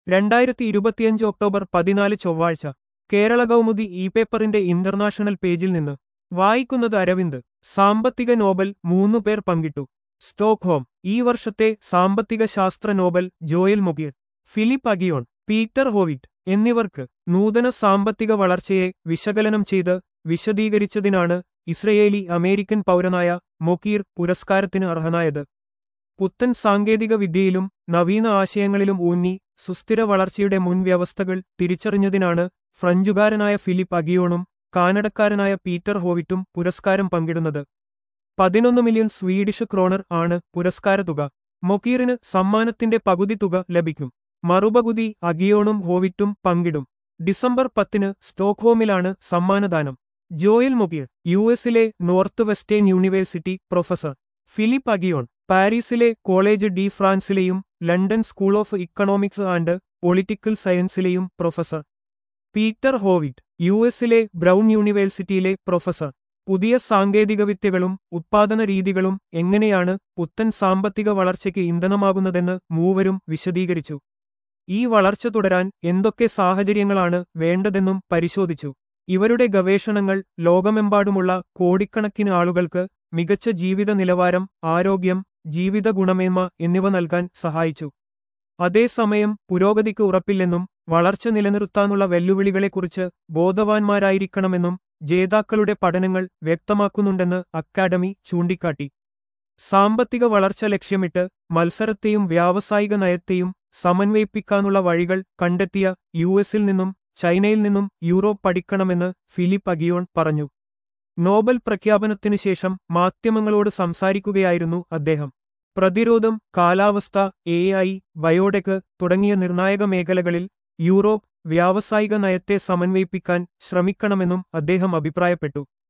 രണ്ടായിരത്തി ഇരുപത്തിയഞ്ച് ഒക്ടോബർ പതിനാല് ചൊവ്വാഴ്ച കേരള കൗമുദി ഇ പേപ്പറിന്റെ ഇന്റർനാഷണൽ പേജിൽ നിന്ന് വായിക്കുന്നത് അരവിന്ദ് സാമ്പത്തിക നോബൽ മൂന്നു പേർ പങ്കിട്ടു സ്റ്റോക്ക്ഹോം ഈ വർഷത്തെ സാമ്പത്തിക ശാസ്ത്ര Nobel Joel Mokyr Philippe Aghion Peter Howitt എന്നിവർക്ക് നൂതന സാമ്പത്തിക വളർച്ചയെ വിശകലനം ചെയ്ത് വിശദീകരിച്ചതിനാണ് ഇസ്രയേലി അമേരിക്കൻ പൗരനായ മൊക്കീർ പുരസ്കാരത്തിന് അർഹനായത് പുത്തൻ സാങ്കേതിക വിദ്യയിലും നവീന ആശയങ്ങളിലും ഊന്നി സുസ്ഥിര വളർച്ചയുടെ മുൻവ്യവസ്ഥകൾ തിരിച്ചറിഞ്ഞതിനാണ് ഫ്രഞ്ചുകാരനായ ഫിലിപ്പ് അഗിയോണും കാനഡക്കാരനായ പീറ്റർ ഹോവിറ്റും പുരസ്കാരം പങ്കിടുന്നത് പതിനൊന്ന് മില്യൺ സ്വീഡിഷ് ക്രോണർ ആണ് പുരസ്കാരതുക മൊക്കീറിന് സമ്മാനത്തിന്റെ പകുതി തുക ലഭിക്കും മറുപകുതി അഗിയോണും ഹോവിറ്റും പങ്കിടും ഡിസംബർ പത്തിന് സ്റ്റോക്ക്ഹോമിലാണ് സമ്മാനദാനം ജോയൽ മൊഗീർ യു എസിലെ Northwestern university professor Philippe Aghion പാരീസിലെ കോളേജ് ഡി ഫ്രാൻസിലെയും London school of economics and political സയൻസിലെയും പ്രൊഫസർ പീറ്റർ ഹോവിറ്റ് യു എസിലെ ബ്രൗൺ യൂണിവേഴ്സിറ്റിയിലെ പ്രൊഫസർ പുതിയ സാങ്കേതികവിദ്യകളും ഉത്പാദന രീതികളും എങ്ങനെയാണ് പുത്തൻ സാമ്പത്തിക വളർച്ചയ്ക്ക് ഇന്ധനമാകുന്നതെന്ന് മൂവരും വിശദീകരിച്ചു ഈ വളർച്ച തുടരാൻ എന്തൊക്കെ സാഹചര്യങ്ങളാണ് വേണ്ടതെന്നും പരിശോധിച്ചു ഇവരുടെ ഗവേഷണങ്ങൾ ലോകമെമ്പാടുമുള്ള കോടിക്കണക്കിന് ആളുകൾക്ക് മികച്ച ജീവിത നിലവാരം ആരോഗ്യം ജീവിത ഗുണമേന്മ എന്നിവ നൽകാൻ സഹായിച്ചു അതേസമയം പുരോഗതിക്ക് ഉറപ്പില്ലെന്നും വളർച്ച നിലനിർത്താനുള്ള വെല്ലുവിളികളെക്കുറിച്ച് ബോധവാന്മാരായിരിക്കണമെന്നും ജേതാക്കളുടെ പഠനങ്ങൾ വ്യക്തമാക്കുന്നുണ്ടെന്ന് അക്കാഡമി ചൂണ്ടിക്കാട്ടി സാമ്പത്തിക വളർച്ച ലക്ഷ്യമിട്ട് മത്സരത്തെയും വ്യാവസായിക നയത്തെയും സമന്വയിപ്പിക്കാനുള്ള വഴികൾ കണ്ടെത്തിയ യു എസിൽ നിന്നും ചൈനയിൽ നിന്നും യൂറോപ്പ് പഠിക്കണമെന്ന് ഫിലിപ്പ് അഗിയോൺ പറഞ്ഞു നോബൽ പ്രഖ്യാപനത്തിനു ശേഷം മാധ്യമങ്ങളോട് സംസാരിക്കുകയായിരുന്നു അദ്ദേഹം പ്രതിരോധം കാലാവസ്ഥ എ ഐ ബയോടെക് തുടങ്ങിയ നിർണായക മേഖലകളിൽ യൂറോപ്പ് വ്യാവസായിക നയത്തെ സമന്വയിപ്പിക്കാൻ ശ്രമിക്കണമെന്നും അദ്ദേഹം അഭിപ്രായപ്പെട്ടു